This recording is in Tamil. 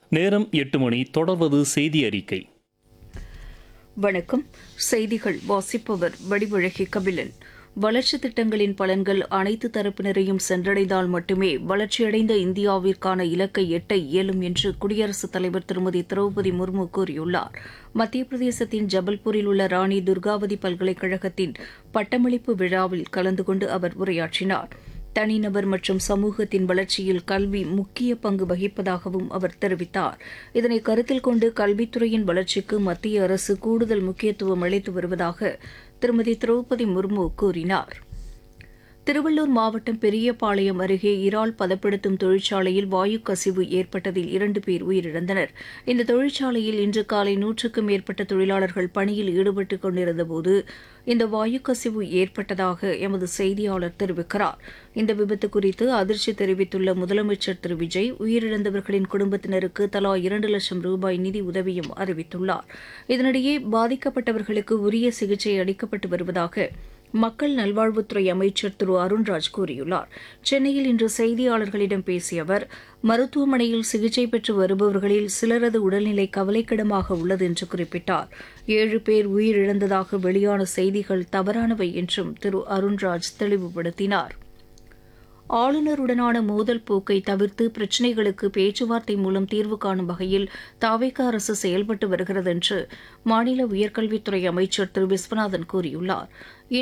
நேரம் எட்டு மணி தொடர்வது செய்தி அறிக்கை வணக்கம் செய்திகள் வாசிப்பவர் வடிவழகி கபிலன் வளர்ச்சி திட்டங்களின் பலன்கள் அனைத்து தரப்பினரையும் சென்றடைந்தால் மட்டுமே வளர்ச்சியடைந்த இந்தியாவிற்கான இலக்கை எட்ட இயலும் என்று குடியரசுத் தலைவர் திருமதி திரௌபதி முர்மு கூறியுள்ளார் மத்திய பிரதேசத்தின் ஜபல்பூரில் உள்ள ராணி துர்காவதி பல்கலைக்கழகத்தின் பட்டமளிப்பு விழாவில் கலந்து கொண்டு அவர் உரையாற்றினார் தனிநபர் மற்றும் சமூகத்தின் வளர்ச்சியில் கல்வி முக்கிய பங்கு வகிப்பதாகவும் அவர் தெரிவித்தார் இதனை கருத்தில் கொண்டு கல்வித்துறையின் வளர்ச்சிக்கு மத்திய அரசு கூடுதல் முக்கியத்துவம் அளித்து வருவதாக திருமதி திரௌபதி முர்மு கூறினார் திருவள்ளூர் மாவட்டம் பெரியபாளையம் அருகே இறால் பதப்படுத்தும் தொழிற்சாலையில் வாயு கசிவு ஏற்பட்டதில் இரண்டு பேர் உயிரிழந்தனர் இந்த தொழிற்சாலையில் இன்று காலை நூற்றுக்கும் மேற்பட்ட தொழிலாளர்கள் பணியில் ஈடுபட்டுக் கொண்டிருந்தபோது இந்த வாயு கசிவு ஏற்பட்டதாக எமது செய்தியாளர் தெரிவிக்கிறார் இந்த விபத்து குறித்து அதிர்ச்சி தெரிவித்துள்ள முதலமைச்சர் திரு விஜய் உயிரிழந்தவர்களின் குடும்பத்தினருக்கு தலா இரண்டு லட்சம் ரூபாய் நிதி உதவியும் அறிவித்துள்ளார் இதனிடையே பாதிக்கப்பட்டவர்களுக்கு உரிய சிகிச்சை அளிக்கப்பட்டு வருவதாக மக்கள் நல்வாழ்வுத்துறை அமைச்சர் திரு அருண்ராஜ் கூறியுள்ளார் சென்னையில் இன்று செய்தியாளர்களிடம் பேசிய அவர் மருத்துவமனையில் சிகிச்சை பெற்று வருபவர்களில் சிலரது உடல்நிலை கவலைக்கிடமாக உள்ளது என்று குறிப்பிட்டார் ஏழு பேர் உயிரிழந்ததாக வெளியான செய்திகள் தவறானவை என்றும் திரு அருண்ராஜ் தெளிவுபடுத்தினார் ஆளுநருடனான மோதல் போக்கை தவிர்த்து பிரச்சினைகளுக்கு பேச்சுவார்த்தை மூலம் தீர்வு காணும் வகையில் தாவேக அரசு செயல்பட்டு வருகிறது என்று மாநில உயர்கல்வித்துறை அமைச்சர் திரு விஸ்வநாதன் கூறியுள்ளார்